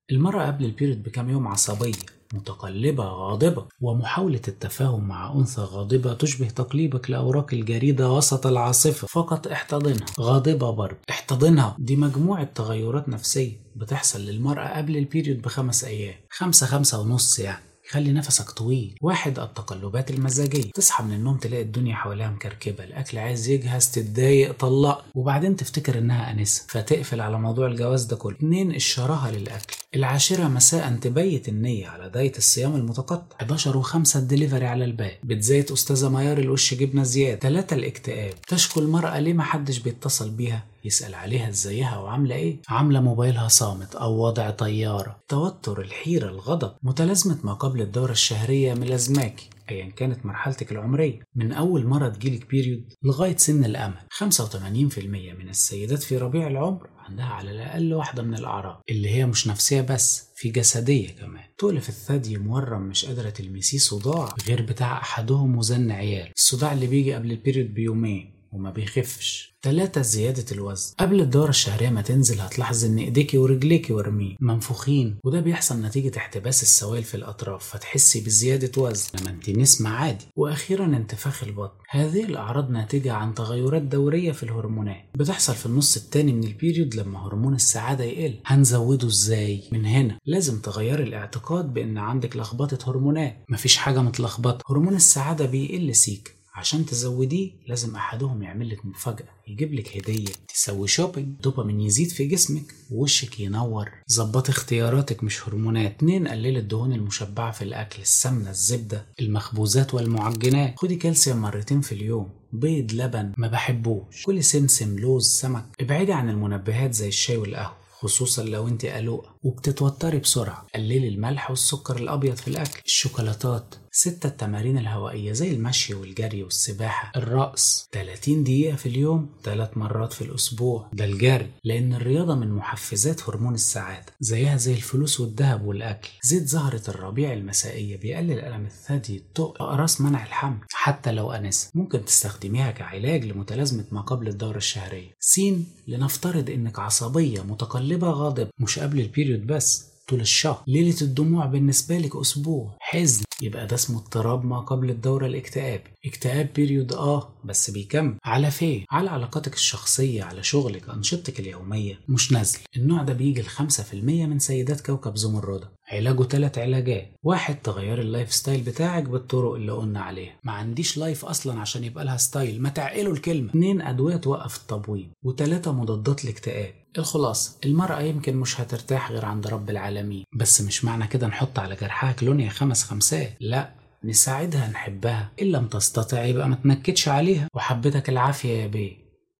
المرأة قبل البيريود بكام يوم عصبية متقلبة غاضبة ومحاولة التفاهم مع أنثى غاضبة تشبه تقليبك لأوراق الجريدة وسط العاصفة فقط احتضنها غاضبة برضه احتضنها دي مجموعة تغيرات نفسية بتحصل للمرأة قبل البيريود بخمس أيام خمسة خمسة ونص يعني خلي نفسك طويل واحد التقلبات المزاجية تصحى من النوم تلاقي الدنيا حواليها مكركبة الأكل عايز يجهز تتضايق طلق وبعدين تفتكر إنها أنسة فتقفل على موضوع الجواز ده كله اتنين الشراهة للأكل العاشرة مساء تبيت النية على دايت الصيام المتقطع 11 و5 الدليفري على الباب بتزيت أستاذة ميار الوش جبنة زيادة ثلاثة الاكتئاب تشكو المرأة ليه محدش بيتصل بيها يسأل عليها ازيها وعاملة ايه عاملة موبايلها صامت او وضع طيارة توتر الحيرة الغضب متلازمة ما قبل الدورة الشهرية ملازماكي ايا كانت مرحلتك العمرية من اول مرة تجيلك بيريود لغاية سن الامل 85% من السيدات في ربيع العمر عندها على الاقل واحدة من الاعراض اللي هي مش نفسية بس في جسدية كمان تقلف الثدي مورم مش قادرة تلمسيه صداع غير بتاع احدهم وزن عيال الصداع اللي بيجي قبل البيريود بيومين وما بيخفش تلاتة زيادة الوزن قبل الدورة الشهرية ما تنزل هتلاحظ ان ايديكي ورجليكي ورمين منفوخين وده بيحصل نتيجة احتباس السوائل في الاطراف فتحسي بزيادة وزن لما انت نسمة عادي واخيرا انتفاخ البطن هذه الاعراض ناتجة عن تغيرات دورية في الهرمونات بتحصل في النص التاني من البيريود لما هرمون السعادة يقل هنزوده ازاي من هنا لازم تغيري الاعتقاد بان عندك لخبطة هرمونات مفيش حاجة متلخبطة هرمون السعادة بيقل سيك عشان تزوديه لازم احدهم يعمل لك مفاجأة يجيب لك هدية تسوي شوبينج دوبامين يزيد في جسمك ووشك ينور ظبط اختياراتك مش هرمونات اتنين قلل الدهون المشبعة في الأكل السمنة الزبدة المخبوزات والمعجنات خدي كالسيوم مرتين في اليوم بيض لبن ما بحبوش كل سمسم لوز سمك ابعدي عن المنبهات زي الشاي والقهوة خصوصا لو انت قلوقة وبتتوتري بسرعة قللي الملح والسكر الأبيض في الأكل الشوكولاتات ستة التمارين الهوائية زي المشي والجري والسباحة الرقص 30 دقيقة في اليوم ثلاث مرات في الأسبوع ده الجري لأن الرياضة من محفزات هرمون السعادة زيها زي الفلوس والذهب والأكل زيت زهرة الربيع المسائية بيقلل ألم الثدي التقل أقراص منع الحمل حتى لو أنسة ممكن تستخدميها كعلاج لمتلازمة ما قبل الدورة الشهرية سين لنفترض إنك عصبية متقلبة غاضبة مش قبل البيريود بس طول الشهر ليلة الدموع بالنسبة لك أسبوع حزن يبقى ده اسمه اضطراب ما قبل الدورة الاكتئاب اكتئاب بيريود اه بس بيكمل على فين على علاقاتك الشخصية على شغلك أنشطتك اليومية مش نازل النوع ده بيجي لخمسة في المية من سيدات كوكب زمردة علاجه تلات علاجات واحد تغير اللايف ستايل بتاعك بالطرق اللي قلنا عليها ما عنديش لايف اصلا عشان يبقى لها ستايل ما تعقلوا الكلمه اتنين ادويه توقف التبويض وتلاته مضادات الاكتئاب الخلاصة المرأة يمكن مش هترتاح غير عند رب العالمين بس مش معنى كده نحط على جرحها كلونيا خمس خمسات لا نساعدها نحبها إن لم تستطع يبقى ما تنكدش عليها وحبتك العافية يا بيه